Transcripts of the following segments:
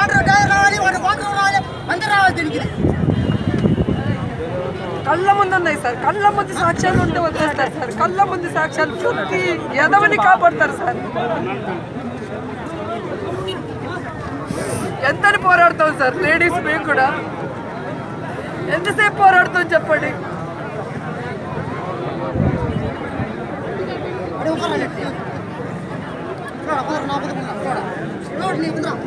water driver రావాలి water water రావాలి అందరూ రావాలి దీనికి కళ్ళ ముందు ఉన్నాయి సార్ కళ్ళ ముందు సాక్ష్యాలు ఉంటే వదిలేస్తారు సార్ కళ్ళ ముందు సాక్ష్యాలు ప్రతి ఎదవని కాపాడతారు సార్ ఎంతని పోరాడతాం సార్ లేడీస్ మేము కూడా ఎంతసేపు పోరాడతాం చెప్పండి అడే ఒక రాలేదు చూడ కుదర నా కుదురుకున్నా చూడ చూడు నీ కుదరా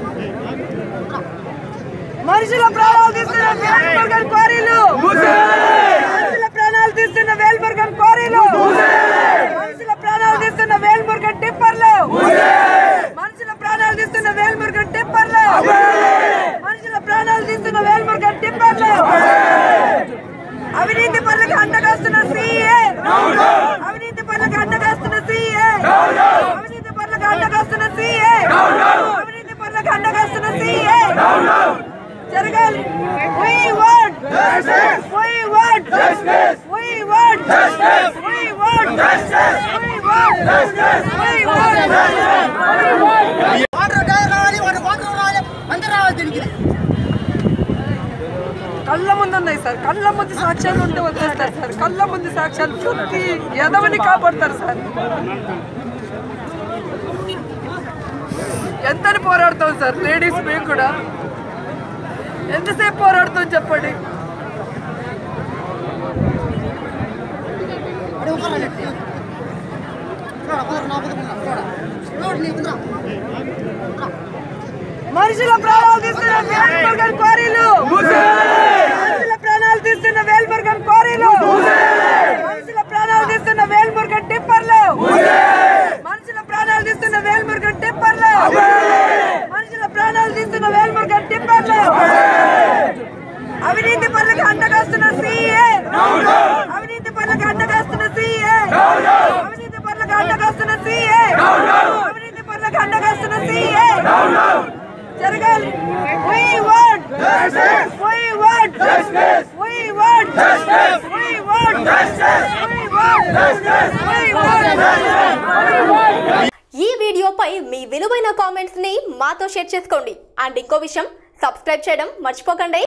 మనుషుల ప్రాణాలు తీస్తున్న వేల్బర్గన్ క్వారీలు మనుషుల ప్రాణాలు తీస్తున్న వేల్బర్గన్ క్వారీలు మనుషుల ప్రాణాలు తీస్తున్న వేల్బర్గన్ టిప్పర్లు మనుషుల ప్రాణాలు తీస్తున్న వేల్బర్గన్ టిప్పర్లు మనుషుల ప్రాణాలు తీస్తున్న వేల్బర్గన్ టిప్పర్లు అవినీతి పనులకు అండగాస్తున్న సీఏ అవినీతి పనులకు అండగాస్తున్న సీఏ అవినీతి పనులకు అండగాస్తున్న సీఏ అవినీతి పనులకు అండగాస్తున్న సీఏ జరగాలి we want justice we want justice we want justice we want justice we want justice we want justice water driver రావాలి వాటర్ వాటర్ రావాలి అందరూ రావాలి దీనికి కళ్ళ ముందు ఉన్నాయి సార్ కళ్ళ ముందు సాక్ష్యాలు ఉంటే వదిలేస్తారు సార్ కళ్ళ ముందు సాక్ష్యాలు ప్రతి ఎదవని కాపాడతారు సార్ ఎంతని పోరాడతాం సార్ లేడీస్ మేము కూడా ఎంతసేపు పోరాడతాం చెప్పండి అడే ఒక రాలేదు చూడ కుదర నా కుదురుకున్నా చూడ చూడు నీ కుదరా మనుషుల ప్రాణాలు తీస్తున్న వేల్బర్గన్ క్వారీలు మనుషుల ప్రాణాలు తీస్తున్న వేల్బర్గన్ క్వారీలు మనుషుల ప్రాణాలు తీస్తున్న వేల్బర్గన్ టిప్పర్లు మనుషుల ప్రాణాలు తీస్తున్న వేల్బర్గన్ టిప్పర్లు మనుషుల ప్రాణాలు తీస్తున్న వేల్బర్గన్ టిప్పర్లు అవినీతి పనులకు అండగాస్తున్న సీఏ అవినీతి పనులకు అండగాస్తున్న సీఏ అవినీతి పనులకు అండగాస్తున్న సీఏ అవినీతి పనులకు అండగాస్తున్న సీఏ జరగాలి we want justice we want justice we want justice we want justice we want justice we want justice ఈ వీడియోపై మీ విలువైన కామెంట్స్ ని మాతో షేర్ చేసుకోండి అండ్ ఇంకో విషయం సబ్స్క్రైబ్ చేయడం మర్చిపోకండి